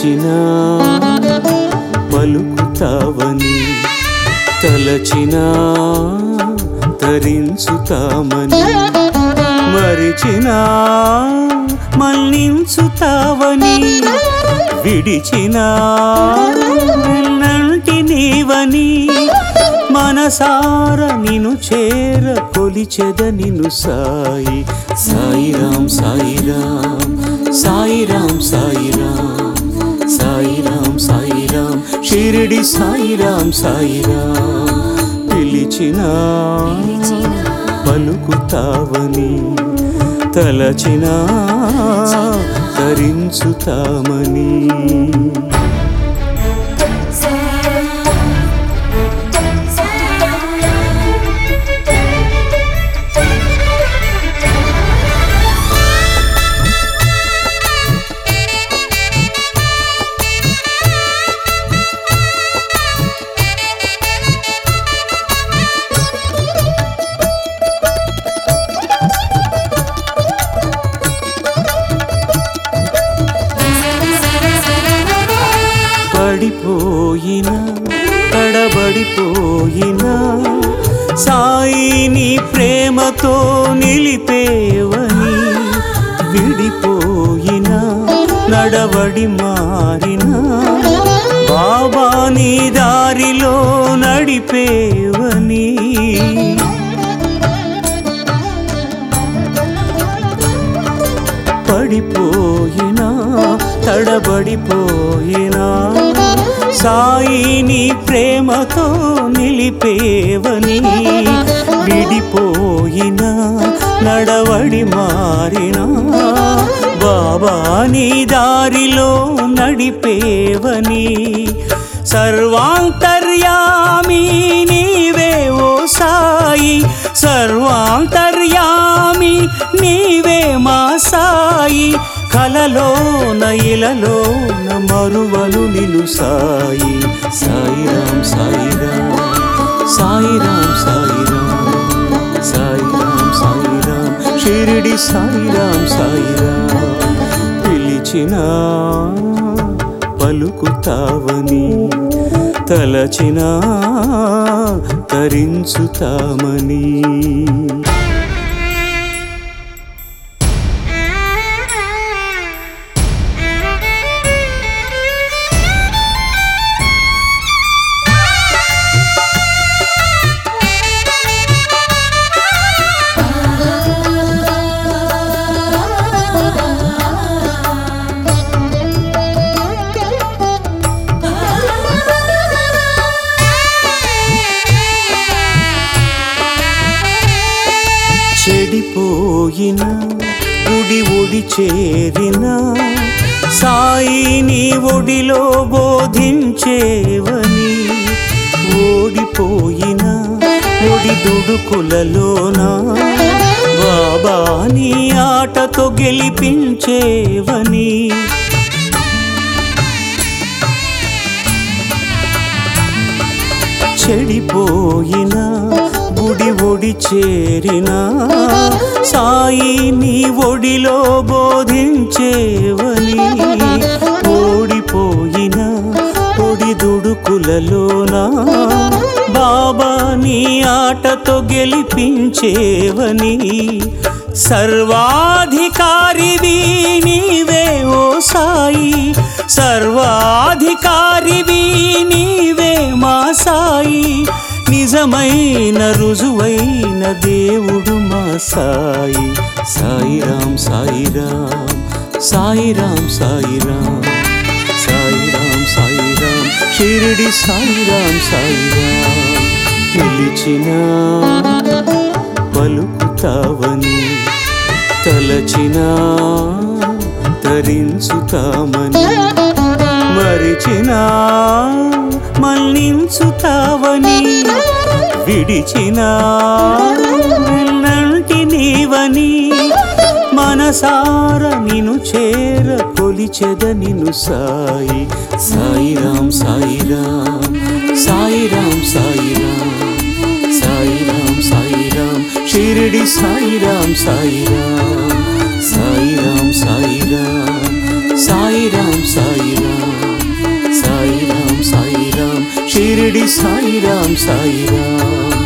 పిలిచినా పలుకుతావని తలచినా తరించుతామని మరిచినా మన్నించుతావని విడిచినా నంటి నీవని మనసార నిను చేర కొలిచెద నిను సాయి సాయిరాం సాయిరాం సాయిరాం సాయిరాం సాయిరాం సాయిరాం షిరిడి సాయిరాం సాయిరాం పిలిచినా పలుకుతావని తలచినా తరించుతామని పడిపోయిన తడబడిపోయిన సాయిని ప్రేమతో నిలిపేవని విడిపోయిన నడవడి మారిన బాబా నీ దారిలో నడిపేవని పడిపోయినా తడబడిపోయినా సాయిని ప్రేమతో నిలిపేవని విడిపోయినా నడవడి మారినా బాబా నీ దారిలో నడిపేవని సర్వాంతర్యామి నీవే ఓ సాయి సర్వాంతర్యామి నీవే మా సాయి కలలోన ఇలలోన మరువను నిను సాయి సాయిరాం సాయిరాం సాయిరాం సాయిరాం సాయిరాం సాయిరాం షిరిడి సాయిరాం సాయిరాం పిలిచినా పలుకుతావని తలచినా తరించుతామని చెడిపోయిన గుడి ఒడి చేరిన సాయిని ఒడిలో బోధించేవని ఓడిపోయిన ఒడి దుడుకులలోన బాబాని ఆటతో గెలిపించేవని చెడిపోయిన గుడి ఒడి చేరిన సాయి నీ ఒడిలో బోధించేవని ఓడిపోయిన ఒడి దుడుకులలోన బాబా నీ ఆటతో గెలిపించేవని సర్వాధికారివి నీవే ఓ సాయి సర్వాధికారివి నీవే మా సాయి నిజమైన రుజువైన దేవుడు మా సాయి సాయిరాం సాయిరాం సాయిరాం సాయిరాం సాయిరాం సాయిరాం షిరిడి సాయిరాం సాయిరాం పిలిచినా పలుకుతావని తలచినా తరించుతామని మరిచినా మన్నించుతావని విడిచినా నంటి నీవని మనసార నిను చేర కొలిచెద నిను సాయి సాయిరాం సాయిరాం సాయిరాం సాయిరాం సాయిరాం సాయిరాం షిరిడి సాయిరాం సాయిరాం సాయిరాం సాయిరాం సాయిరాం సాయిరాం షిరిడి సాయిరాం సాయిరాం